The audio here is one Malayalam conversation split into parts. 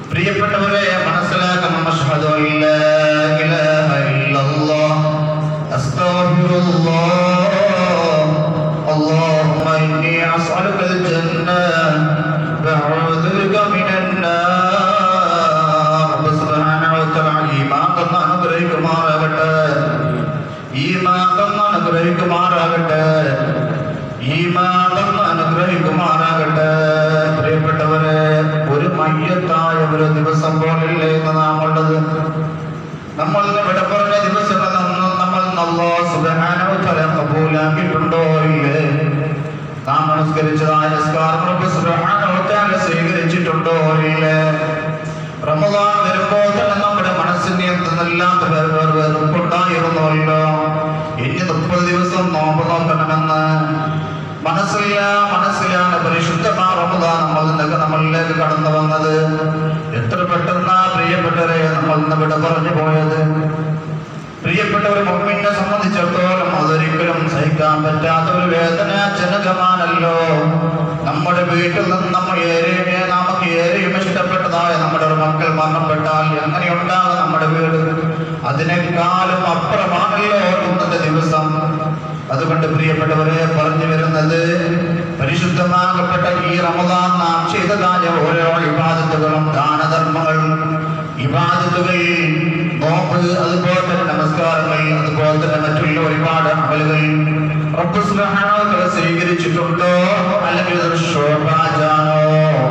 പ്രിയപ്പെട്ടവരെ മനസ്സിലാക്കണം അഷ്ഹദു അല്ലാ ഇലാഹ ഇല്ലല്ലാഹ് അസ്തഗ്ഫിറുല്ലാഹ് اللهم إني أسألك الجنة وأعوذ بك من النار رب سبحانه وتعالى ഈമാൻ തന്ന് അനുഗ്രഹിക്കുമാറാകട്ടെ ഈമാൻ തന്ന് അനുഗ്രഹിക്കുമാറാകട്ടെ ഈമാൻ തന്ന് അനുഗ്രഹിക്കുമാറാകട്ടെ പ്രിയപ്പെട്ടവരെ ഒരു മയ്യത്തായ ഒരു ദിവസം പോലില്ലേ എന്ന് നാം ഉള്ളത് നമ്മൾ ഇന്ന് വിട പറഞ്ഞ ദിവസങ്ങൾ നമ്മൾ നമ്മൾ അല്ലാഹു സുബ്ഹാനഹു വ തആല കബൂലാക്കിയിട്ടുണ്ടോ ഇല്ലേ നാം നമസ്കരിച്ചതായ നിസ്കാരം റബ്ബ് സുബ്ഹാനഹു വ തആല സ്വീകരിച്ചിട്ടുണ്ടോ ഇല്ലേ റമദാൻ വരുമ്പോൾ തന്നെ നമ്മുടെ മനസ്സിന് എന്തെല്ലാത്ത വെറുപ്പുണ്ടായിരുന്നല്ലോ ഇനി മുപ്പത് ദിവസം നോമ്പ് നോക്കണമെന്ന് മനസ്സില്ല മനസ്സിലാണ് പരിശുദ്ധമാ റമദാൻ നമ്മൾ നിന്നൊക്കെ നമ്മളിലേക്ക് കടന്നു വന്നത് എത്ര പെട്ടെന്നാ പ്രിയപ്പെട്ടവരെ നമ്മൾ ഇന്ന് വിട പറഞ്ഞു പോയത് പ്രിയപ്പെട്ട ഒരു മുമ്മിനെ സംബന്ധിച്ചിടത്തോളം അതൊരിക്കലും സഹിക്കാൻ പറ്റാത്ത ഒരു വേദനാജനകമാണല്ലോ നമ്മുടെ വീട്ടിൽ നിന്ന് നമ്മൾ ഏറെ നമുക്ക് ഏറെയും ഇഷ്ടപ്പെട്ടതായ നമ്മുടെ ഒരു മക്കൾ മരണപ്പെട്ടാൽ എങ്ങനെയുണ്ടാകും നമ്മുടെ വീട് അതിനേക്കാളും അപ്പുറമാണല്ലോ ഇന്നത്തെ ദിവസം അതുകൊണ്ട് പ്രിയപ്പെട്ടവരെ പറഞ്ഞു വരുന്നത് പരിശുദ്ധമാകപ്പെട്ട ഈ റമദാൻ നാം ചെയ്തതായ ഓരോ ഇബാദത്തുകളും ദാനധർമ്മങ്ങൾ ഇബാദത്തുകൾ നോമ്പ് അതുപോലെ തന്നെ നമസ്കാരങ്ങൾ അതുപോലെ തന്നെ മറ്റുള്ള ഒരുപാട് അമലുകൾ റബ്ബ് സുബ്ഹാനഹു വ തആല സ്വീകരിച്ചിട്ടുണ്ടോ അല്ലെങ്കിൽ ഇതൊരു ശോഭാജാനോ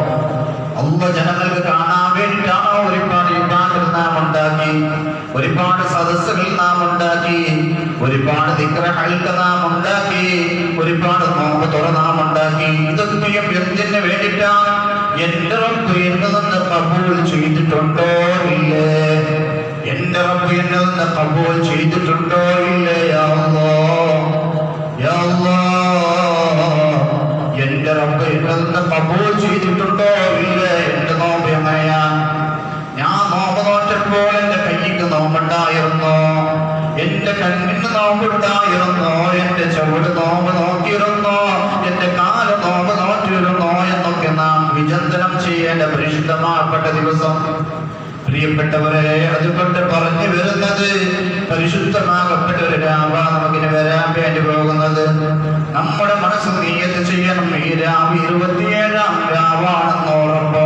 അള്ള ജനങ്ങൾക്ക് കാണാൻ വേണ്ടിയിട്ടാണോ ഒരുപാട് ഇബാദത്ത് നാം ഉണ്ടാക്കി ഒരുപാട് സദസ്സുകൾ നാം ഉണ്ടാക്കി ഒരുപാട് ദിക്റഹൽക്ക് നാം ഉണ്ടാക്കി ഒരുപാട് നോമ്പ് തുറ നാം ഉണ്ടാക്കി ഇതൊക്കെയും എന്തിനു വേണ്ടിയിട്ടാണ് എന്റെ റബ്ബ് എന്നിൽ നിന്ന് കബൂൽ ചെയ്തിട്ടുണ്ടോ ഇല്ലേ എന്റെ റബ്ബ് എന്നിൽ നിന്ന് കബൂൽ ചെയ്തിട്ടുണ്ടോ ഇല്ലേ യാ അല്ലാഹ് യാ അല്ലാഹ് എന്റെ റബ്ബ് എന്നിൽ നിന്ന് കബൂൽ ചെയ്തിട്ടുണ്ടോ ഇല്ലേ എന്റെ നോമ്പ് എങ്ങനെയാ ഞാൻ നോമ്പ് നോറ്റപ്പോൾ എന്റെ കയ്യിക്ക് നോമ്പുണ്ടായിരുന്നു എന്റെ കണ്ണിന് നോമ്പുണ്ടായിരുന്നു എന്റെ ചുവട് നോമ്പ് നോക്കിയിരുന്നു എന്റെ കാല് നോമ്പ് നോറ്റിരുന്നു എന്നൊക്കെ നാം വിചിന്തനം ചെയ്യേണ്ട പരിശുദ്ധമാക്കപ്പെട്ട ദിവസം പ്രിയപ്പെട്ടവരെ അതുകൊണ്ട് പറഞ്ഞു വരുന്നത് പരിശുദ്ധമാകപ്പെട്ട ഒരു രാവ നമുക്കിന് വരാൻ വേണ്ടി പോകുന്നത് നമ്മുടെ മനസ്സ് നീയത്ത് ചെയ്യണം ഈ രാവ് ഇരുപത്തിയേഴാം രാവാണെന്ന് ഉറപ്പ്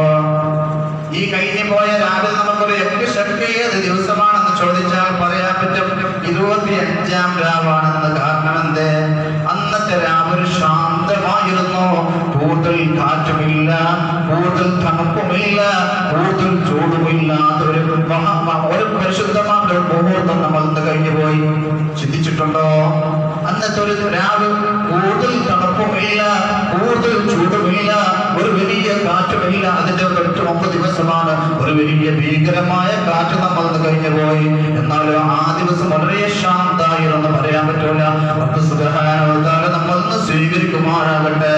ഈ കഴിഞ്ഞു പോയ രാവിലെ നമുക്കൊരു യജ്ഞശക്തി ഏത് ദിവസമാണെന്ന് ചോദിച്ചാൽ പറയാൻ പറ്റും ഇരുപത്തി അഞ്ചാം രാവാണെന്ന് കാരണം എന്ത് അന്നത്തെ രാവിലെ ശാന്തമായിരുന്നു കൂടുതൽ കാറ്റുമില്ല കൂടുതൽ തണുപ്പുമില്ല കൂടുതൽ ചൂടുമില്ലാത്ത ഒരു മഹാ- മ- ഒരു പരിശുദ്ധമായ ഒരു മുഹൂർത്തം നമ്മൾ ഇന്ന് കഴിഞ്ഞു പോയി ചിന്തിച്ചിട്ടുണ്ടോ അന്നത്തെ ഒരു രാവ് കൂടുതൽ തണുപ്പുമില്ല കൂടുതൽ ചൂടുമില്ല ഒരു വലിയ കാറ്റുമില്ല അതിന്റെ തൊട്ട് മുമ്പ് ദിവസമാണ് ഒരു വലിയ ഭീകരമായ കാറ്റ് നമ്മൾ ഇന്ന് കഴിഞ്ഞു പോയി എന്നാലും ആ ദിവസം വളരെ ശാന്തായിരുന്നു പറയാൻ പറ്റൂല റബ്ബ് സുബ്ഹാനഹു വ തആല നമ്മൾ ഇന്ന് സ്വീകരിക്കുമാറാകട്ടെ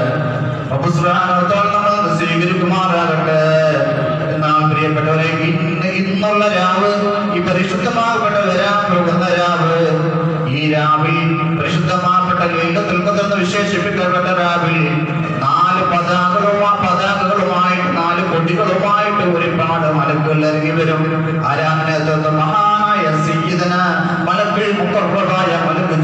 റബ്ബ് സുബ്ഹാനഹു വ തആല നമ്മൾ ഇന്ന് സ്വീകരിക്കുമാറാകട്ടെ എന്നാൽ പ്രിയപ്പെട്ടവരെ ഇന്ന് ഇന്നുള്ള രാവ് ഈ പരിശുദ്ധമാകപ്പെട്ട വരാൻ പോകുന്ന രാവ് ഈ രാവിൽ പരിശുദ്ധമാകപ്പെട്ട ലൈലത്തുൽ ഖദർ എന്ന് വിശേഷിപ്പിക്കപ്പെട്ട രാവിൽ നാല് പതാകകളുമാ പതാകകളുമായിട്ട് നാല് കൊടികളുമായിട്ട് ഒരുപാട് മലക്കുകൾ ഇറങ്ങി വരും ആരാണ് നേതൃത്വം മഹാനായ സയ്യിദന മലക്കുൽ മുഖർറബായ മലക്ക്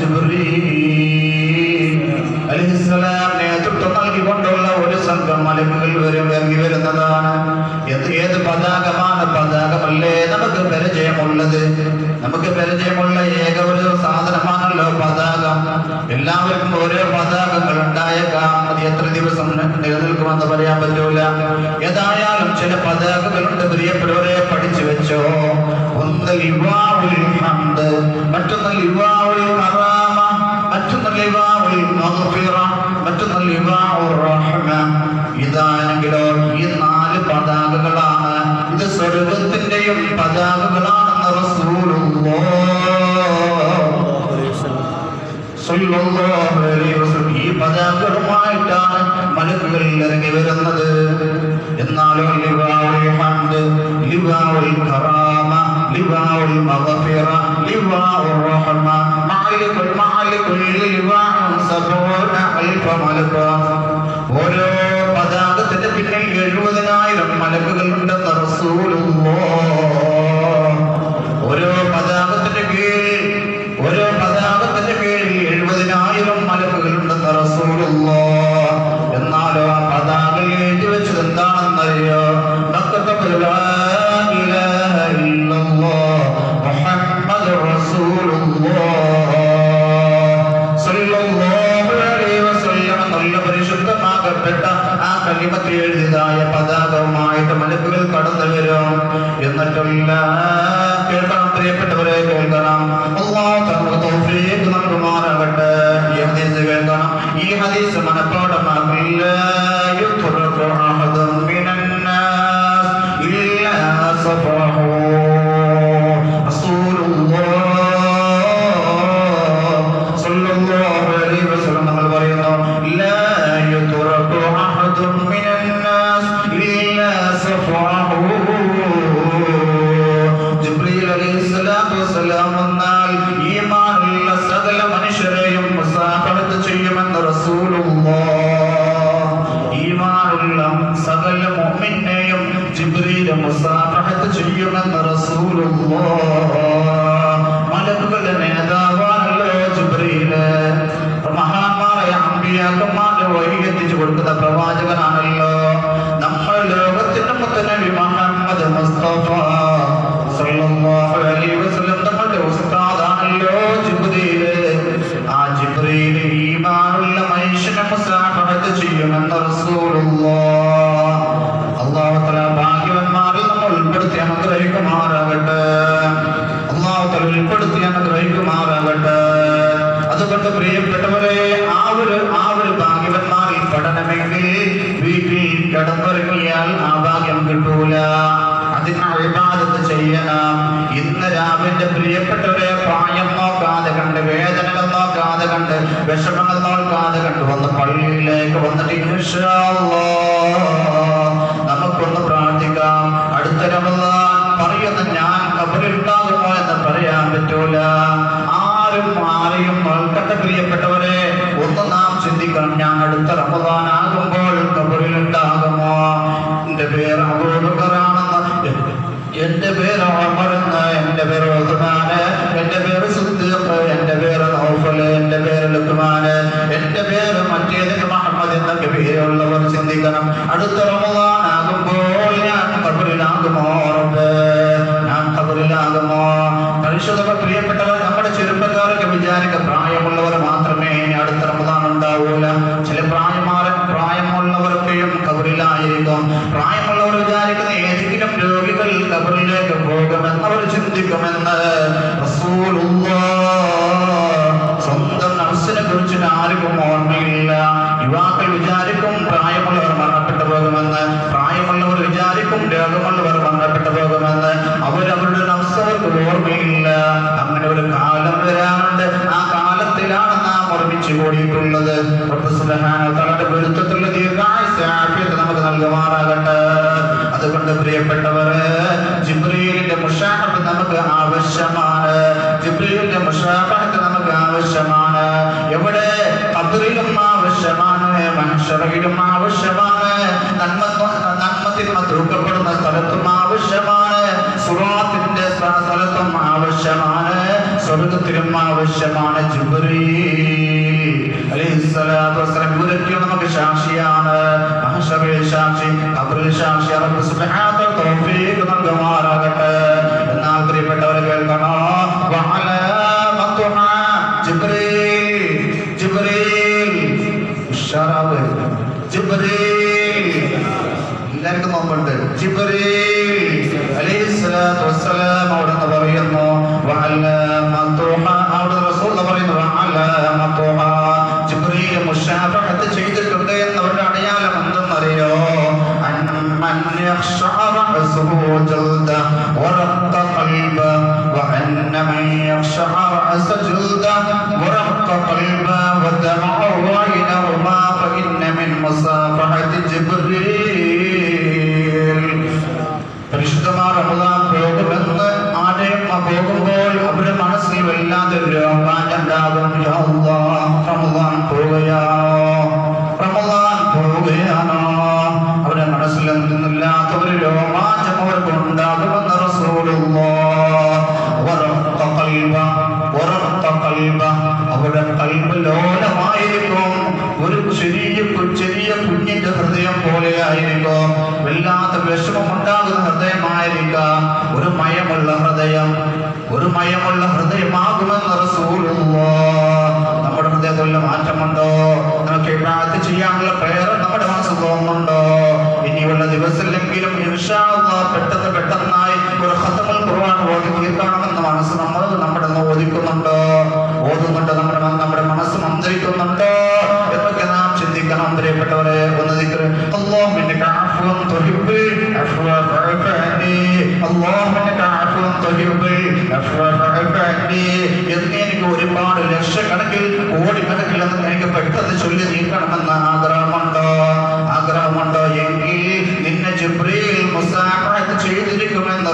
ജിബ്രീൽ അലൈഹിസ്സലാം നേതൃത്വം നൽകിക്കൊണ്ടുള്ള ഒരു സംഘം മലക്കുകൾ വരും ഇറങ്ങി വരുന്നതാണ് എന്ത് ഏത് പതാകമാണ് പതാകമല്ലേ നമുക്ക് പരിചയമുള്ളത് നമുക്ക് പരിചയമുള്ള ഏക ഒരു സാധനമാണല്ലോ പതാകം എല്ലാവർക്കും ഓരോ പതാകങ്ങൾ ഉണ്ടായേക്കാം അത് എത്ര ദിവസം നിലനിൽക്കുമെന്ന് പറയാൻ പറ്റൂല ഏതായാലും ചില പതാകകളുണ്ട് പ്രിയപ്പെട്ടവരെ പഠിച്ചു വെച്ചോ ഒന്ന് ലിവാവുൽ ഹംദ് മറ്റൊന്ന് ലിവാവുൽ കറാമ മറ്റൊന്ന് ലിവാവുൽ മഗ്ഫിറ മറ്റൊന്ന് ലിവാവുർ റഹ്മ ഇതാണെങ്കിലോ ഈ നാല് പതാകകളാണ് ഇത് സ്വർഗത്തിന്റെയും പതാകകളാണെന്ന് റസൂലുള്ളാഹ് സ്വല്ലല്ലാഹു അലൈഹി വസല്ലം ഈ പതാകകളുമായിട്ടാണ് മലക്കുകൾ ഇറങ്ങി വരുന്നത് എന്നാലോ ലിവാഉൽ ഹംദ് ലിവാഉൽ കറാമ ലിവാഉൽ മഗ്ഫിറ ലിവാഉർ റഹ്മ മാലികുൽ മാലികുൽ ലിവാഉ സബൂന അൽഫ മലക ഓരോ പതാകത്തിന്റെ പിന്നിൽ എഴുപതിനായിരം മലക്കുകൾ ഉണ്ടെന്ന് മലക്കുകൾ കടന്നു വരും എന്നിട്ടല്ല കേൾക്കണം പ്രിയപ്പെട്ടവരെ കേൾക്കണം അള്ളാഹു തങ്ങളുടെ തൗഫീഖ് നൽകുമാറാകട്ടെ ഈ ഹദീസ് കേൾക്കണം ഈ ഹദീസ് മനഃപ്പാടമാക്കില്ല യുത്റഖു അഹദും മിനന്നാസ് ഇല്ലാ സഫഹു റസൂലുള്ളാഹ് സ്വല്ലല്ലാഹു അലൈഹി വസല്ലം നമ്മൾ പറയുന്നു ലാ യുത്റഖു അഹദും മിനന്നാസ് ഇല്ലാ സഫഹു ജിബ്രീൽ അലൈഹിസ്സലാത്തു വസ്സലാം വന്നാൽ ഈമാനുള്ള സകല മനുഷ്യരെയും മുസാഫഹത്ത് ചെയ്യുമെന്ന് റസൂലുള്ളാഹ് ഈമാനുള്ള സകല മുഅ്മിനെയും ജിബ്രീൽ മുസാഫഹത്ത് ചെയ്യുമെന്ന് റസൂലുള്ളാഹ് മലക്കുകളുടെ നേതാവാണല്ലോ ജിബ്രീല് മഹാന്മാരായ അമ്പിയാക്കന്മാരുടെ വഴി എത്തിച്ചു കൊടുക്കുന്ന പ്രവാചകനാണല്ലോ നമ്മൾ ലോകത്തിന്റെ മുത്തനബി മുഹമ്മദ് മുസ്തഫ സല്ലല്ലാഹു അലൈഹി വസല്ലം തങ്ങളുടെ ഉസ്താദാണല്ലോ ജിബ്രീല് ആ ജിബ്രീല് ഈമാനുള്ള മനുഷ്യനെ മുസാഫഹത്ത് ചെയ്യുമെന്ന് റസൂലുള്ളാഹ് അല്ലാഹു തആല ഭാഗ്യവന്മാരിൽ നമ്മൾ ഉൾപ്പെടുത്തി അനുഗ്രഹിക്കുമാറാകട്ടെ അല്ലാഹു തആല ഉൾപ്പെടുത്തി അനുഗ്രഹിക്കുമാറാകട്ടെ അതുകൊണ്ട് പ്രിയപ്പെട്ടവരെ ആ ഒരു ആ ഒരു ഭാഗ്യവന്മാരിൽ പഠനമെങ്കിൽ വീട്ടിൽ കിടന്നിറങ്ങിയാൽ ആ ഭാഗ്യം കിട്ടൂല അതിന് അഴിബാദത്ത് ചെയ്യണം ഇന്ന് രാവിലെ പ്രിയപ്പെട്ടവരെ പ്രായം നോക്കാതെ കണ്ട് വേദനകൾ നോക്കാതെ കണ്ട് വിഷമങ്ങൾ നോക്കാതെ കണ്ട് വന്ന് പള്ളിയിലേക്ക് വന്നിട്ട് ഇൻഷാ അല്ലാഹ് നമുക്കൊന്ന് പ്രാർത്ഥിക്കാം അടുത്ത റമദാൻ പറയുന്ന ഞാൻ കബറിൽ ഉണ്ടാകുമോ എന്ന് പറയാൻ പറ്റൂല ആരും ആരെയും നോക്കട്ട പ്രിയപ്പെട്ടവരെ ഒന്ന് നാം ചിന്തിക്കണം ഞാൻ അടുത്ത റമദാൻ ആകുമ്പോൾ കബറിൽ ഉണ്ടാകുമോ എന്റെ പേര് അബൂബക്കറാണെന്ന് എന്റെ പേര് അമർന്ന് എന്റെ പേര് ഉസ്മാന് എന്റെ പേര് സുദ്ദീഖ് എന്റെ പേര് നൗഫല് എന്റെ പേര് ലുക്മാന് എന്റെ പേര് മറ്റേതിന് മുഹമ്മദ് എന്നൊക്കെ പേരുള്ളവർ ചിന്തിക്കണം അടുത്ത റമദാൻ ആകുമ്പോൾ ഞാൻ കബറിലാകുമോ റബ്ബേ ഞാൻ കബറിലാകുമോ പരിശുദ്ധ പ്രിയപ്പെട്ടവർ നമ്മുടെ ചെറുപ്പക്കാരൊക്കെ വിചാരിക്ക പ്രായമുള്ളവർ മാത്രമേ ഇനി അടുത്ത റമദാൻ ഉണ്ടാവൂല ചില പ്രായമാരൻ പ്രായമുള്ളവർക്കെയും കബറിലായിരിക്കും പ്രായമുള്ളവർ വിചാരിക്കുന്ന ഏതെങ്കിലും രോഗികൾ കബറിലേക്ക് പോകുമെന്ന് അവർ ചിന്തിക്കുമെന്ന് റസൂലുള്ളാഹ് സ്വന്തം നഫ്സിനെ കുറിച്ച് ആർക്കും ഓർമ്മയില്ല യുവാക്കൾ വിചാരിക്കും പ്രായമുള്ളവർ മരണപ്പെട്ടു പോകുമെന്ന് പ്രായമുള്ളവർ വിചാരിക്കും രോഗമുള്ളവർ മരണപ്പെട്ടു പോകുമെന്ന് അവരവരുടെ നഫ്സവർക്ക് ഓർമ്മയില്ല അങ്ങനെ ഒരു കാലം വരാനുണ്ട് ആ കാലത്തിലാണ് നാം ഒരുമിച്ച് കൂടിയിട്ടുള്ളത് റബ്ബ് സുബ്ഹാനഹു വ തആലയുടെ പൊരുത്തത്തിലുള്ള ദീർഘായുസ്സ് ആഫിയത്ത് നമുക്ക് നൽകുമാറാകട്ടെ അതുകൊണ്ട് പ്രിയപ്പെട്ടവരെ ജിബ്രീലിന്റെ മുഷാഹത്ത് നമുക്ക് ആവശ്യമാണ് ജിബ്രീലിന്റെ മുഷാഹത്ത് നമുക്ക് ആവശ്യമാണ് എവിടെ ഖബറിലും ആവശ്യമാണ് മനുഷ്യറിലും ആവശ്യമാണ് നന്മ നന്മ തിന്മ തൂക്കപ്പെടുന്ന സ്ഥലത്തും ആവശ്യമാണ് സുറാത്തിന്റെ സ്ഥ- സ്ഥലത്തും ആവശ്യമാണ് സ്വർഗത്തിലും ആവശ്യമാണ് ജിബ്രീൽ അലൈഹിസ്സലാത്തു വസ്സലാം ഇവരൊക്കെ നമുക്ക് സാക്ഷിയാണ് മഹശറിൽ സാക്ഷി ഖബറിൽ സാക്ഷി റബ്ബ് സുബ്ഹാനഹു വ തആല തൗഫീഖ് നൽകുമാറാകട്ടെ എന്നാൽ പ്രിയപ്പെട്ടവരെ കേൾക്കണോ വഅലാമത്തുഹാ ജിബ്രീൽ ജിബ്രീൽ ഉഷാറാവ് ജിബ്രീൽ എല്ലാവർക്കും നോമ്പുണ്ട് ജിബ്രീൽ അലൈഹിസ്സലാത്തു വസ്സലാം അവിടുന്ന് പറയുന്നു വഅലാമത്തുഹ അവിടുന്ന് റസൂൽ പറയുന്നു വഅലാമത്തുഹ ജിബ്രീൽ മുശാഫഹത്ത് ചെയ്തിട്ടുണ്ട് എന്നവരുടെ അടയാളം എന്തെന്നറിയോ അന്നമൻ യഖ്ശഅ റഅസുഹു ജൽദ വറഖ ഖൽബ وأن من يخشع رأس جلده ورق قلبه ودمع عينهما فإن من مصافحة جبريل പരിശുദ്ധമായ റമദാൻ പോകുമെന്ന് ആരെയും പോകുമ്പോൾ അവരുടെ മനസ്സിൽ വല്ലാതെ രോഗാനുണ്ടാകും യാ അല്ലാഹ്, റമദാൻ പോവുകയാണോ റമദാൻ പോവുകയാണോ അവരുടെ മനസ്സിൽ എന്തെന്നില്ലാത്ത ഒരു രോമാഞ്ചം അവർക്ക് ഉണ്ടാകുമെന്ന് റസൂലുള്ളാഹ്. വറഖ ഖൽബ, വറഖ ഖൽബ. അവരുടെ കൽബ് ലോലമായിരിക്കും ഒരു ചെറിയ കു- ചെറിയ കുഞ്ഞിന്റെ ഹൃദയം പോലെയായിരിക്കും വല്ലാത്ത വിഷമം ഉണ്ടാകുന്ന ഹൃദയമായിരിക്കാം ഒരു മയമുള്ള ഹൃദയം ഒരു മയമുള്ള ഹൃദയമാകുമെന്ന് റസൂലുള്ളാഹ്. നമ്മുടെ ഹൃദയത്തിൽ മാറ്റമുണ്ടോ നമുക്ക് ഇബാദത്ത് ചെയ്യാനുള്ള പ്രേരണ നമ്മുടെ മനസ്സിൽ തോന്നുന്നുണ്ടോ ഇനി ഇനിയുള്ള ദിവസത്തിലെങ്കിലും ഇൻഷാ അല്ലാഹ് പെട്ടെന്ന് പെട്ടെന്നായി ഒരു ഖത്തമുൽ ഖുർആൻ ഓതി തീർക്കണമെന്ന് മനസ്സ് നമ്മൾ നമ്മുടെ ഒന്ന് ഓദിക്കുന്നുണ്ടോ ഓതുന്നുണ്ട് നമ്മുടെ മ- നമ്മുടെ മനസ്സ് മന്ത്രിക്കുന്നുണ്ടോ എന്നൊക്കെ നാം ചിന്തിക്കണം പ്രിയപ്പെട്ടവരെ ഒന്ന് ദിക്റ് അല്ലാഹു ഇന്നക അഫ്വൻ തുഹിബ്ബുൽ അഫ്വ ഫഅഫു അന്നി അല്ലാഹു ഇന്നക അഫ്വൻ തുഹിബ്ബുൽ അഫ്വ ഫഅഫു അന്നി എന്ന് എനിക്ക് ഒരുപാട് ലക്ഷക്കണക്കിൽ കോടിക്കണക്കിൽ എന്ന് എനിക്ക് പെട്ടെന്ന് ചൊല്ലി തീർക്കണമെന്ന് ആഗ്രഹമുണ്ടോ ആഗ്രഹമുണ്ടോ എങ്കിൽ നിന്നെ ജിബ്രീൽ മുസാഫഹത്ത് ചെയ്തിരിക്കുമെന്ന്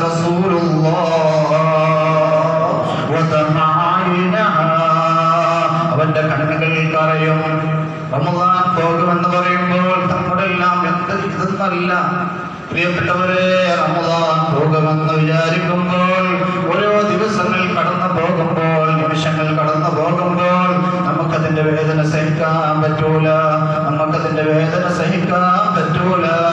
റസൂലുള്ളാഹ് വദമഅയിനഹാ. അവന്റെ കണ്ണുകൾ കറയും റമദാൻ പോകുമെന്ന് പറയുമ്പോൾ നമ്മുടെ എല്ലാം എന്ത് ഇതെന്നല്ല പ്രിയപ്പെട്ടവരെ റമദാൻ പോകുമെന്ന് വിചാരിക്കുമ്പോൾ ഓരോ ദിവസങ്ങൾ കടന്നു പോകുമ്പോൾ നിമിഷങ്ങൾ കടന്നു പോകുമ്പോൾ നമുക്കതിന്റെ വേദന സഹിക്കാൻ പറ്റൂല നമുക്കതിന്റെ വേദന സഹിക്കാൻ പറ്റൂല